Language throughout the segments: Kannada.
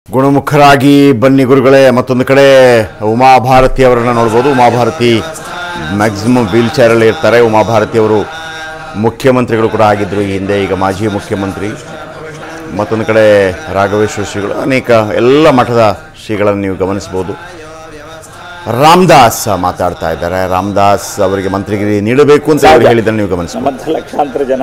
ಗುಣಮುಖರಾಗಿ ಬನ್ನಿ ಗುರುಗಳೇ ಮತ್ತೊಂದು ಕಡೆ ಉಮಾಭಾರತಿ ಅವರನ್ನು ನೋಡ್ಬೋದು ಉಮಾಭಾರತಿ ಮ್ಯಾಕ್ಸಿಮಮ್ ವೀಲ್ ಚೇರಲ್ಲಿ ಇರ್ತಾರೆ ಉಮಾಭಾರತಿ ಅವರು ಮುಖ್ಯಮಂತ್ರಿಗಳು ಕೂಡ ಆಗಿದ್ದರು ಈ ಹಿಂದೆ ಈಗ ಮಾಜಿ ಮುಖ್ಯಮಂತ್ರಿ ಮತ್ತೊಂದು ಕಡೆ ರಾಘವೇಶ್ವರ ಶ್ರೀಗಳು ಅನೇಕ ಎಲ್ಲ ಮಠದ ಶ್ರೀಗಳನ್ನು ನೀವು ಗಮನಿಸ್ಬೋದು ರಾಮದಾಸ್ ಮಾತಾಡ್ತಾ ಇದ್ದಾರೆ ರಾಮದಾಸ್ ಅವರಿಗೆ ಮಂತ್ರಿಗಿರಿ ನೀಡಬೇಕು ಅಂತ ಅವರು ಹೇಳಿದ್ದನ್ನು ನೀವು ಗಮನಿಸ್ಬೋದು ನಮ್ಮಂಥ ಲಕ್ಷಾಂತರ ಜನ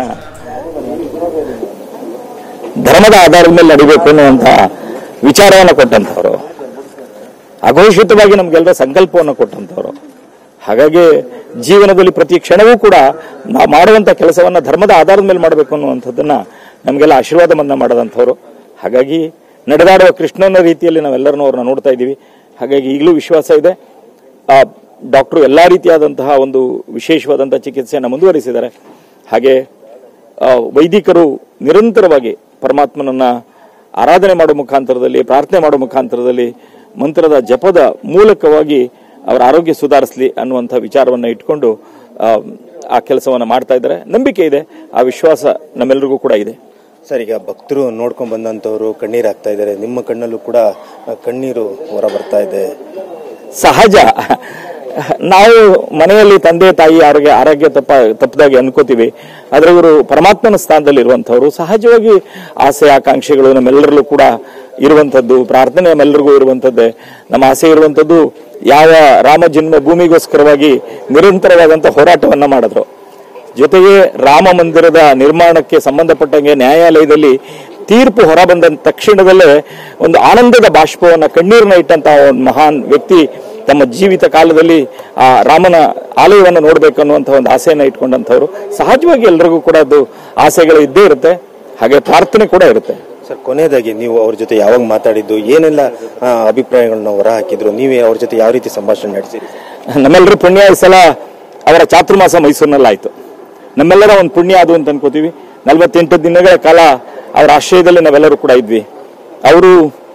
ಧರ್ಮದ ಆಧಾರದ ಮೇಲೆ ನಡಿಬೇಕು ಅನ್ನುವಂಥ ವಿಚಾರವನ್ನು ಕೊಟ್ಟಂಥವ್ರು ಅಘೋಷಿತವಾಗಿ ನಮ್ಗೆಲ್ಲರ ಸಂಕಲ್ಪವನ್ನು ಕೊಟ್ಟಂಥವ್ರು ಹಾಗಾಗಿ ಜೀವನದಲ್ಲಿ ಪ್ರತಿ ಕ್ಷಣವೂ ಕೂಡ ನಾವು ಮಾಡುವಂಥ ಕೆಲಸವನ್ನ ಧರ್ಮದ ಆಧಾರದ ಮೇಲೆ ಮಾಡಬೇಕು ಅನ್ನುವಂಥದ್ದನ್ನ ನಮಗೆಲ್ಲ ಆಶೀರ್ವಾದವನ್ನ ಮಾಡದಂಥವ್ರು ಹಾಗಾಗಿ ನಡೆದಾಡುವ ಕೃಷ್ಣನ ರೀತಿಯಲ್ಲಿ ನಾವೆಲ್ಲರನ್ನೂ ಅವ್ರನ್ನ ನೋಡ್ತಾ ಇದ್ದೀವಿ ಹಾಗಾಗಿ ಈಗಲೂ ವಿಶ್ವಾಸ ಇದೆ ಆ ಡಾಕ್ಟರು ಎಲ್ಲಾ ರೀತಿಯಾದಂತಹ ಒಂದು ವಿಶೇಷವಾದಂತಹ ಚಿಕಿತ್ಸೆಯನ್ನು ಮುಂದುವರಿಸಿದ್ದಾರೆ ಹಾಗೆ ಆ, ವೈದಿಕರು ನಿರಂತರವಾಗಿ ಪರಮಾತ್ಮನನ್ನ ಆರಾಧನೆ ಮಾಡುವ ಮುಖಾಂತರದಲ್ಲಿ ಪ್ರಾರ್ಥನೆ ಮಾಡುವ ಮುಖಾಂತರದಲ್ಲಿ ಮಂತ್ರದ ಜಪದ ಮೂಲಕವಾಗಿ ಅವರ ಆರೋಗ್ಯ ಸುಧಾರಿಸಲಿ ಅನ್ನುವಂಥ ವಿಚಾರವನ್ನ ಇಟ್ಕೊಂಡು ಆ, ಆ ಕೆಲಸವನ್ನ ಮಾಡ್ತಾ ಇದ್ದಾರೆ ನಂಬಿಕೆ ಇದೆ ಆ ವಿಶ್ವಾಸ ನಮ್ಮೆಲ್ಲರಿಗೂ ಕೂಡ ಇದೆ ಸರ್ ಈಗ ಭಕ್ತರು ನೋಡ್ಕೊಂಡ್ ಬಂದಂತವ್ರು ಕಣ್ಣೀರ್ ಹಾಕ್ತಾ ಇದ್ದಾರೆ ನಿಮ್ಮ ಕಣ್ಣಲ್ಲೂ ಕೂಡ ಆ, ಕಣ್ಣೀರು ಹೊರ ಬರ್ತಾ ಇದೆ ಸಹಜ ನಾವು ಮನೆಯಲ್ಲಿ ತಂದೆ ತಾಯಿ ಆರೋಗ್ಯ ಆರೋಗ್ಯ ತಪ್ಪ ತಪ್ಪದಾಗಿ ಅನ್ಕೋತೀವಿ ಆದ್ರೆ ಇವರು ಪರಮಾತ್ಮನ ಸ್ಥಾನದಲ್ಲಿ ಇರುವಂತವರು ಸಹಜವಾಗಿ ಆಸೆ ಆಕಾಂಕ್ಷೆಗಳು ನಮ್ಮೆಲ್ಲರಲ್ಲೂ ಕೂಡ ಇರುವಂತದ್ದು ಪ್ರಾರ್ಥನೆ ನಮ್ಮೆಲ್ಲರಿಗೂ ಇರುವಂತದ್ದೇ ನಮ್ಮ ಆಸೆ ಇರುವಂತದ್ದು ಯಾವ ರಾಮ ಜನ್ಮ ಭೂಮಿಗೋಸ್ಕರವಾಗಿ ನಿರಂತರವಾದಂತ ಹೋರಾಟವನ್ನ ಮಾಡಿದ್ರು ಜೊತೆಗೆ ರಾಮ ಮಂದಿರದ ನಿರ್ಮಾಣಕ್ಕೆ ಸಂಬಂಧಪಟ್ಟಂಗೆ ನ್ಯಾಯಾಲಯದಲ್ಲಿ ತೀರ್ಪು ಹೊರಬಂದ ತಕ್ಷಣದಲ್ಲೇ ಒಂದು ಆನಂದದ ಬಾಷ್ಪವನ್ನ ಕಣ್ಣೀರನ್ನ ಇಟ್ಟಂತಹ ಒಂದು ಮಹಾನ್ ವ್ಯಕ್ತಿ ತಮ್ಮ ಜೀವಿತ ಕಾಲದಲ್ಲಿ ಆ ರಾಮನ ಆಲಯವನ್ನು ನೋಡ್ಬೇಕು ಅನ್ನುವಂಥ ಒಂದು ಆಸೆಯನ್ನ ಇಟ್ಕೊಂಡಂಥವ್ರು ಸಹಜವಾಗಿ ಎಲ್ರಿಗೂ ಕೂಡ ಅದು ಆಸೆಗಳು ಇದ್ದೇ ಇರುತ್ತೆ ಹಾಗೆ ಪ್ರಾರ್ಥನೆ ಕೂಡ ಇರುತ್ತೆ ಸರ್ ಕೊನೆಯದಾಗಿ ನೀವು ಅವ್ರ ಜೊತೆ ಯಾವಾಗ ಮಾತಾಡಿದ್ದು ಏನೆಲ್ಲ ಆ, ಅಭಿಪ್ರಾಯಗಳನ್ನ ಹೊರ ಹಾಕಿದ್ರು ನೀವೇ ಅವ್ರ ಜೊತೆ ಯಾವ ರೀತಿ ಸಂಭಾಷಣೆ ನಡೆಸಿರಿ ನಮ್ಮೆಲ್ಲರೂ ಪುಣ್ಯ ಈ ಸಲ ಅವರ ಚಾತುರ್ಮಾಸ ಮೈಸೂರಿನಲ್ಲಾಯ್ತು ನಮ್ಮೆಲ್ಲರ ಒಂದು ಪುಣ್ಯ ಅದು ಅಂತ ಅನ್ಕೋತೀವಿ ನಲವತ್ತೆಂಟು ದಿನಗಳ ಕಾಲ ಅವರ ಆಶ್ರಯದಲ್ಲಿ ನಾವೆಲ್ಲರೂ ಕೂಡ ಇದ್ವಿ ಅವರು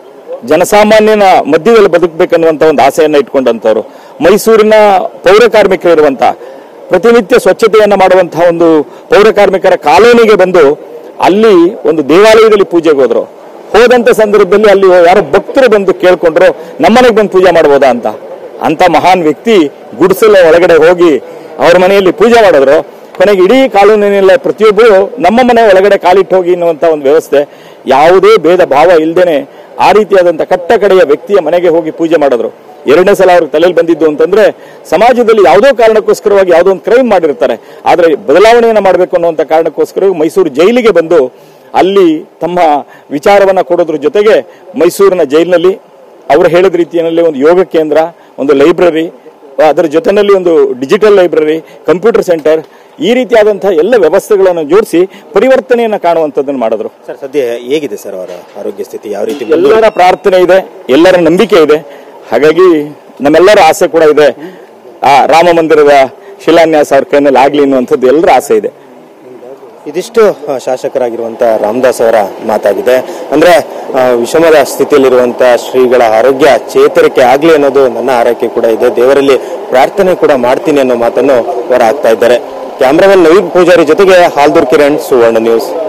ಜನಸಾಮಾನ್ಯನ ಮಧ್ಯದಲ್ಲಿ ಬದುಕಬೇಕನ್ನುವಂತ ಒಂದು ಆಸೆಯನ್ನ ಇಟ್ಕೊಂಡಂತವ್ರು ಮೈಸೂರಿನ ಪೌರ ಕಾರ್ಮಿಕರು ಇರುವಂತ ಪ್ರತಿನಿತ್ಯ ಸ್ವಚ್ಛತೆಯನ್ನ ಮಾಡುವಂತಹ ಒಂದು ಪೌರ ಕಾರ್ಮಿಕರ ಕಾಲೋನಿಗೆ ಬಂದು ಅಲ್ಲಿ ಒಂದು ದೇವಾಲಯದಲ್ಲಿ ಪೂಜೆಗೆ ಹೋದ್ರು ಹೋದಂತ ಸಂದರ್ಭದಲ್ಲಿ ಅಲ್ಲಿ ಯಾರೋ ಭಕ್ತರು ಬಂದು ಕೇಳ್ಕೊಂಡ್ರು ನಮ್ಮನೆಗೆ ಬಂದು ಪೂಜೆ ಮಾಡ್ಬೋದಾ ಅಂತ ಅಂತ ಮಹಾನ್ ವ್ಯಕ್ತಿ ಗುಡಿಸಲ ಒಳಗಡೆ ಹೋಗಿ ಅವ್ರ ಮನೆಯಲ್ಲಿ ಪೂಜೆ ಮಾಡಿದ್ರು ಕೊನೆಗೆ ಇಡೀ ಕಾಲೋನಿನೆಲ್ಲ ಪ್ರತಿಯೊಬ್ಬರು ನಮ್ಮ ಮನೆ ಒಳಗಡೆ ಕಾಲಿಟ್ಟು ಹೋಗಿ ಅನ್ನುವಂತ ಒಂದು ವ್ಯವಸ್ಥೆ ಯಾವುದೇ ಭೇದ ಭಾವ ಇಲ್ದೇನೆ ಆ ರೀತಿಯಾದಂತ ಕಟ್ಟ ಕಡೆಯ ವ್ಯಕ್ತಿಯ ಮನೆಗೆ ಹೋಗಿ ಪೂಜೆ ಮಾಡಿದ್ರು ಎರಡನೇ ಸಲ ಅವ್ರಿಗೆ ತಲೆಯಲ್ಲಿ ಬಂದಿದ್ದು ಅಂತಂದ್ರೆ ಸಮಾಜದಲ್ಲಿ ಯಾವುದೋ ಕಾರಣಕ್ಕೋಸ್ಕರವಾಗಿ ಯಾವುದೋ ಒಂದು ಕ್ರೈಮ್ ಮಾಡಿರ್ತಾರೆ ಆದ್ರೆ ಬದಲಾವಣೆಯನ್ನ ಮಾಡಬೇಕು ಅನ್ನುವಂತ ಕಾರಣಕ್ಕೋಸ್ಕರ ಮೈಸೂರು ಜೈಲಿಗೆ ಬಂದು ಅಲ್ಲಿ ತಮ್ಮ ವಿಚಾರವನ್ನ ಕೊಡೋದ್ರ ಜೊತೆಗೆ ಮೈಸೂರಿನ ಜೈಲಿನಲ್ಲಿ ಅವರು ಹೇಳಿದ ರೀತಿಯಲ್ಲಿ ಒಂದು ಯೋಗ ಕೇಂದ್ರ ಒಂದು ಲೈಬ್ರರಿ ಅದರ ಜೊತೆನಲ್ಲಿ ಒಂದು ಡಿಜಿಟಲ್ ಲೈಬ್ರರಿ ಕಂಪ್ಯೂಟರ್ ಸೆಂಟರ್ ಈ ರೀತಿಯಾದಂತಹ ಎಲ್ಲ ವ್ಯವಸ್ಥೆಗಳನ್ನು ಜೋಡಿಸಿ ಪರಿವರ್ತನೆಯನ್ನ ಕಾಣುವಂಥದ್ದನ್ನು ಮಾಡಿದ್ರು ಸರ್ ಸದ್ಯ ಹೇಗಿದೆ ಸರ್ ಅವರ ಆರೋಗ್ಯ ಸ್ಥಿತಿ ಯಾವ ರೀತಿ ಎಲ್ಲರ ಪ್ರಾರ್ಥನೆ ಇದೆ ಎಲ್ಲರ ನಂಬಿಕೆ ಇದೆ ಹಾಗಾಗಿ ನಮ್ಮೆಲ್ಲರ ಆಸೆ ಕೂಡ ಇದೆ ಆ ರಾಮ ಮಂದಿರದ ಶಿಲಾನ್ಯಾಸ ಅವ್ರ ಕೈನಲ್ಲಿ ಆಗ್ಲಿ ಅನ್ನುವಂಥದ್ದು ಎಲ್ಲರ ಆಸೆ ಇದೆ ಇದಿಷ್ಟು ಆ, ಶಾಸಕರಾಗಿರುವಂತ ರಾಮದಾಸ್ ಅವರ ಮಾತಾಗಿದೆ ಅಂದ್ರೆ ಆ, ವಿಷಮದ ಸ್ಥಿತಿಯಲ್ಲಿರುವಂತ ಶ್ರೀಗಳ ಆರೋಗ್ಯ ಚೇತರಿಕೆ ಆಗ್ಲಿ ಅನ್ನೋದು ನನ್ನ ಆರೈಕೆ ಕೂಡ ಇದೆ ದೇವರಲ್ಲಿ ಪ್ರಾರ್ಥನೆ ಕೂಡ ಮಾಡ್ತೀನಿ ಅನ್ನೋ ಮಾತನ್ನು ಹೊರ ಹಾಕ್ತಾ ಇದ್ದಾರೆ ಕ್ಯಾಮ್ರಾಮನ್ ನವೀನ್ ಪೂಜಾರಿ ಜೊತೆಗೆ ಹಾಲ್ದೂರ್ ಕಿರಣ್ ಸುವರ್ಣ ನ್ಯೂಸ್